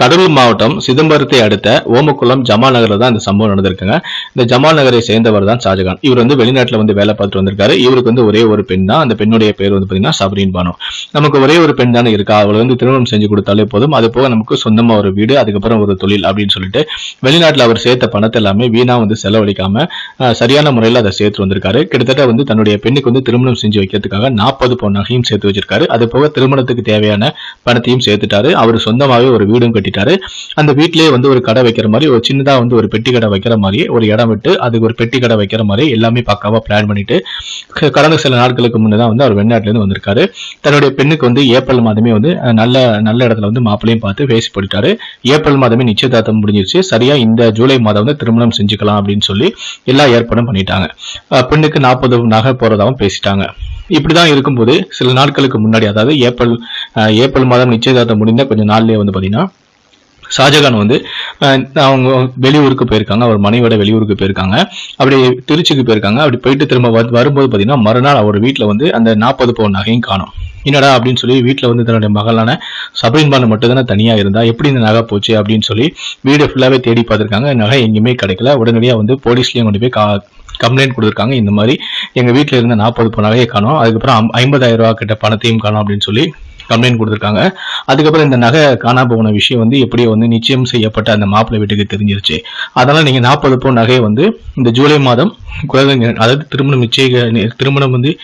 கடலூர் மாவட்டம் சிதம்பரத்தை அடுத்த ஓமக்குளம் ஜமால் நகர்ல தான் இந்த சம்பவம் நடந்திருக்குங்க இந்த ஜமால் நகரை சேர்ந்தவர் தான் ஷாஜகான் இவர் வந்து வெளிநாட்டுல வந்து வேலை பார்த்துட்டு வந்திருக்காரு இவருக்கு வந்து ஒரே ஒரு பெண் தான் அந்த பெண்ணுடைய பேர் வந்து பாத்தீங்கன்னா சபரின் பானு நமக்கு ஒரே ஒரு பெண் தானே இருக்கா அவளை வந்து திருமணம் செஞ்சு கொடுத்தாலே போதும் அது போக நமக்கு சொந்தமா ஒரு வீடு அதுக்கப்புறம் ஒரு தொழில் அப்படின்னு சொல்லிட்டு வெளிநாட்டுல அவர் சேர்த்த பணத்தை எல்லாமே வீணா வந்து செலவழிக்காம அஹ், சரியான முறையில் அதை சேர்த்து வந்திருக்காரு கிட்டத்தட்ட வந்து தன்னுடைய பெண்ணுக்கு வந்து திருமணம் செஞ்சு வைக்கிறதுக்காக நாற்பது பொன் நகையும் சேர்த்து வச்சிருக்காரு அது போக திருமணத்துக்கு தேவையான பணத்தையும் சேர்த்துட்டாரு அவர் சொந்தமாவே ஒரு வீடும் கட்டிட்டாரு அந்த வீட்டிலேயே வந்து ஒரு கடை வைக்கிற மாதிரி ஒரு சின்னதா வந்து ஒரு பெட்டி கடை வைக்கிற மாதிரி ஒரு இடம் விட்டு அதுக்கு ஒரு பெட்டி கடை வைக்கிற மாதிரி எல்லாமே பக்காவா பிளான் பண்ணிட்டு க- கடந்த சில நாட்களுக்கு முன்னே தான் வந்து அவர் வெளிநாட்டுல இருந்து வந்திருக்காரு தன்னுடைய பெண்ணுக்கு வந்து ஏப்ரல் மாதமே வந்து அஹ், நல்ல நல்ல இடத்துல வந்து மாப்பிளையும் பார்த்து பேசி போட்டுட்டாரு ஏப்ரல் மாதமே நிச்சயதார்த்தம் முடிஞ்சிருச்சு சரியா இந்த ஜூலை மாதம் வந்து திருமணம் செஞ்சுக்கலாம் அப்படின்னு சொல்லி எல்லா ஏற்பாடும் பண்ணிட்டாங்க அஹ், பெண்ணுக்கு நாற்பது நகை போறதாகவும் பேசிட்டாங்க இப்படிதான் இருக்கும்போது சில நாட்களுக்கு முன்னாடி அதாவது ஏப்ரல் அஹ், ஏப்ரல் மாதம் நிச்சயதார்த்தம் முடிந்த கொஞ்சம் நாள்லயே வந்து பாத்தீங்கன்னா ஷாஜகான் வந்து அஹ், அவங்க வெளியூருக்கு போயிருக்காங்க அவர் மனைவியோட வெளியூருக்கு போயிருக்காங்க அப்படி திருச்சிக்கு போயிருக்காங்க அப்படி போயிட்டு திரும்ப வந்து- வரும்போது பாத்தீங்கன்னா மறுநாள் அவர் வீட்டுல வந்து அந்த நாற்பது பவுன் நகையும் காணும் என்னடா அப்படின்னு சொல்லி வீட்டுல வந்து தன்னுடைய மகளான சபரின்பான் மட்டும் தானே தனியா இருந்தா எப்படி இந்த நகை போச்சு அப்படின்னு சொல்லி வீடு ஃபுல்லாவே தேடி பார்த்திருக்காங்க நகை எங்கேயுமே கிடைக்கல உடனடியா வந்து போலீஸ்லயும் கொண்டு போய் கா கம்ப்ளைண்ட் கொடுத்துருக்காங்க இந்த மாதிரி எங்க வீட்டுல இருந்த நாற்பது பவுன் நகையை காணும் அதுக்கப்புறம் ஐம்- ஐம்பதாயிரம் ரூபாய் கிட்ட பணத்தையும் காணும் அப்படின்னு சொல்லி கம்ப்ளைண்ட் கொடுத்துருக்காங்க அதுக்கப்புறம் இந்த நகை காணாம போன விஷயம் வந்து எப்படியோ வந்து நிச்சயம் செய்யப்பட்ட அந்த மாப்பிள்ளை வீட்டுக்கு தெரிஞ்சிருச்சு அதனால நீங்க நாற்பது பவுன் நகையை வந்து இந்த ஜூலை மாதம் குழந்தைங்க அதாவது திருமணம் நிச்சய திருமணம் வந்து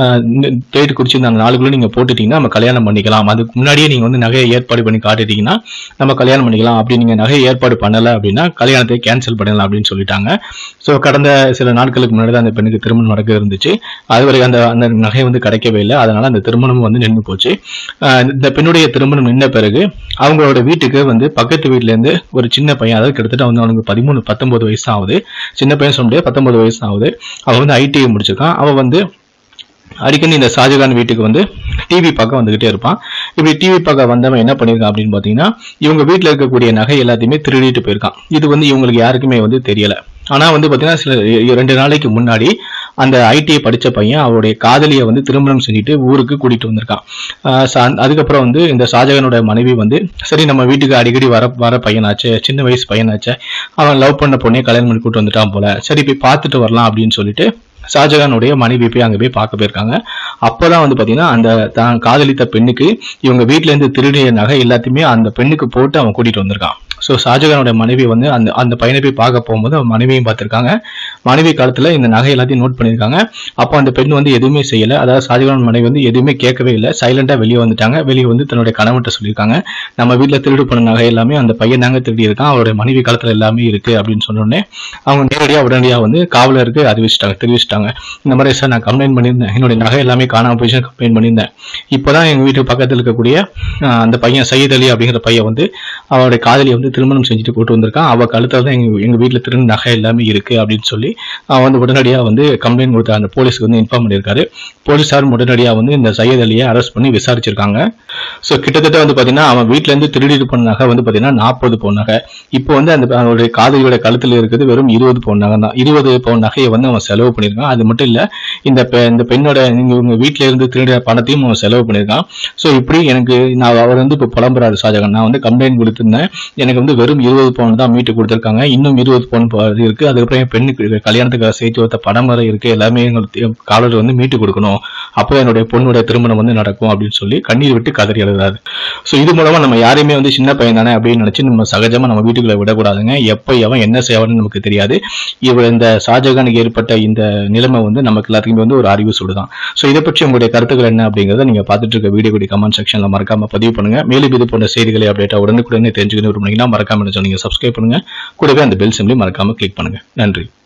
டேட் குறிச்சு அந்த நாளுக்குள்ள நீங்க போட்டுட்டீங்கன்னா நம்ம கல்யாணம் பண்ணிக்கலாம் அதுக்கு முன்னாடியே நீங்க வந்து நகையை ஏற்பாடு பண்ணி காட்டிட்டீங்கன்னா நம்ம கல்யாணம் பண்ணிக்கலாம் அப்படி நீங்க நகையை ஏற்பாடு பண்ணல அப்படின்னா கல்யாணத்தை கேன்சல் பண்ணலாம் அப்படின்னு சொல்லிட்டாங்க ஸோ கடந்த சில நாட்களுக்கு முன்னாடி தான் அந்த பெண்ணுக்கு திருமணம் நடக்க இருந்துச்சு அதுவரை அந்த அந்த நகை வந்து கிடைக்கவே இல்லை அதனால அந்த திருமணம் வந்து நின்று போச்சு ஆஹ் இந்த பெண்ணுடைய திருமணம் நின்ன பிறகு அவங்களோட வீட்டுக்கு வந்து பக்கத்து வீட்ல இருந்து ஒரு சின்ன பையன் அதாவது கிட்டத்தட்ட வந்து அவனுக்கு பதிமூணு பத்தொன்பது வயசு தான் ஆகுது சின்ன பையன் சொல்ல முடியாது பத்தொன்பது வயசு தான் ஆகுது அவன் வந்து ஐடிஐ முடிச்சிருக்கான் அவன் வந்து அடிக்கடி இந்த ஷாஜகான் வீட்டுக்கு வந்து டிவி பார்க்க வந்துகிட்டே இருப்பான் இப்படி டிவி பார்க்க வந்தவன் என்ன பண்ணியிருக்கான் அப்படின்னு பார்த்தீங்கன்னா இவங்க வீட்டில் இருக்கக்கூடிய நகை எல்லாத்தையுமே திருடிட்டு போயிருக்கான் இது வந்து இவங்களுக்கு யாருக்குமே வந்து தெரியல ஆனா வந்து பார்த்தீங்கன்னா சில இ- ரெண்டு நாளைக்கு முன்னாடி அந்த ஐடிஐ படிச்ச பையன் அவருடைய காதலியை வந்து திருமணம் செஞ்சுட்டு ஊருக்கு கூட்டிட்டு வந்திருக்கான் ஆஹ் சா- அதுக்கப்புறம் வந்து இந்த ஷாஜகானோட மனைவி வந்து சரி நம்ம வீட்டுக்கு அடிக்கடி வர வர பையனாச்சே சின்ன வயசு பையனாச்சே அவன் லவ் பண்ண பொண்ணே கல்யாணம் பண்ணி கூட்டு வந்துட்டான் போல சரி போய் பார்த்துட்டு வரலாம் அப்படின்னு சொல்லிட்டு ஷாஜகானுடைய மனைவி போய் அங்க போய் பார்க்க போயிருக்காங்க அப்பதான் வந்து பாத்தீங்கன்னா அந்த தான் காதலித்த பெண்ணுக்கு இவங்க வீட்ல இருந்து திருடிய நகை எல்லாத்தையுமே அந்த பெண்ணுக்கு போட்டு அவன் கூட்டிட்டு வந்திருக்கான் ஸோ ஷாஜகானோட மனைவி வந்து அந்த அந்த பையனை போய் பார்க்க போகும்போது அவன் மனைவியும் பார்த்திருக்காங்க மனைவி காலத்துல இந்த நகை எல்லாத்தையும் நோட் பண்ணியிருக்காங்க அப்போ அந்த பெண் வந்து எதுவுமே செய்யல அதாவது ஷாஜகான் மனைவி வந்து எதுவுமே கேட்கவே இல்லை சைலண்டா வெளியே வந்துட்டாங்க வெளியே வந்து தன்னுடைய கணவன்கிட்ட சொல்லியிருக்காங்க நம்ம வீட்ல திருடு பண்ண நகை எல்லாமே அந்த பையன் தாங்க திருடி இருக்கான் அவருடைய மனைவி காலத்துல எல்லாமே இருக்கு அப்படின்னு சொன்ன உடனே அவங்க நேரடியா உடனடியா வந்து காவலருக்கு அறிவிச்சிட்டாங்க தெரிவிச்சிட்டாங்க இந்த மாதிரி சார் நான் கம்ப்ளைண்ட் பண்ணியிருந்தேன் என்னுடைய நகை எல்லாமே காணாம போயிடுச்சு கம்ப்ளைண்ட் பண்ணியிருந்தேன் இப்போதான் எங்க வீட்டு பக்கத்துல இருக்கக்கூடிய ஆஹ், அந்த பையன் சையத் அலி அப்படிங்கிற பையன் வந்து அவருடைய காதலியை வந்து திருமணம் செஞ்சுட்டு கூட்டு வந்திருக்கான் அவ கழுத்துல தான் எங்க எங்க வீட்டுல திரும்ப நகை எல்லாமே இருக்கு அப்படின்னு சொல்லி அவன் வந்து உடனடியா வந்து கம்ப்ளைண்ட் கொடுத்த அந்த போலீஸ்க்கு வந்து இன்ஃபார்ம் பண்ணியிருக்காரு போலீஸார் உடனடியா வந்து இந்த சையத் அலியை அரெஸ்ட் பண்ணி விசாரிச்சிருக்காங்க ஸோ கிட்டத்தட்ட வந்து பாத்தீங்கன்னா அவன் வீட்ல இருந்து திருடிட்டு போன நகை வந்து பாத்தீங்கன்னா நாற்பது பவுன் நகை இப்போ வந்து அந்த அவனுடைய காதலியோட கழுத்துல இருக்குது வெறும் இருபது பவுன் நகை தான் இருபது பவுன் நகையை வந்து அவன் செலவு பண்ணியிருக்கான் அது மட்டும் இல்ல இந்த பெ- இந்த பெண்ணோட நீங்க உங்க வீட்ல இருந்து திருடின பணத்தையும் அவன் செலவு பண்ணியிருக்கான் ஸோ இப்படி எனக்கு நான் அவர் வந்து இப்போ புலம்புறாரு ஷாஜகான் நான் வந்து கம்ப்ளைண்ட் கொடுத்திருந்தேன் எனக்கு வந்து வெறும் இருபது பவுன் தான் மீட்டு கொடுத்துருக்காங்க இன்னும் இருபது பவுன் ப- இது இருக்கு அதுக்கப்புறம் என் பெண்ணுக்கு கல்யாணத்துக்கு சேர்த்து வைத்த பணம் வரை இருக்கு எல்லாமே எங்களுக்கு காலர் வந்து மீட்டு கொடுக்கணும் அப்போ என்னுடைய பொண்ணுடைய திருமணம் வந்து நடக்கும் அப்படின்னு சொல்லி கண்ணீர் விட்டு கதறி எழுதாரு ஸோ இது மூலமா நம்ம யாரையுமே வந்து சின்ன பையன் தானே அப்படின்னு நினைச்சு நம்ம சகஜமா நம்ம வீட்டுக்குள்ள விடக்கூடாதுங்க எப்போ எவன் என்ன செய்வான்னு நமக்கு தெரியாது இவர் இந்த ஷாஜகானுக்கு ஏற்பட்ட இந்த நிலைமை வந்து நமக்கு எல்லாத்துக்குமே வந்து ஒரு அறிவு சொல்லுதான் ஸோ இதை பற்றி உங்களுடைய கருத்துக்கள் என்ன அப்படிங்கறத நீங்க பார்த்துட்டு இருக்க வீடியோ கூடிய கமெண்ட் செக்ஷன்ல மறக்காம பதிவு பண்ணுங்க மேலும் இது போன்ற செய்திகளை அப்டேட்டா உடனுக்குடனே தெரிஞ்சுக்கணும் விரும்புனீங்கன்னா மறக்காம சொன்னீங்க சப்ஸ்கிரைப் பண்ணுங்க கூடவே அந்த பெல் சிம்லையும் மறக்காம கிளிக் பண்ணுங்க நன்றி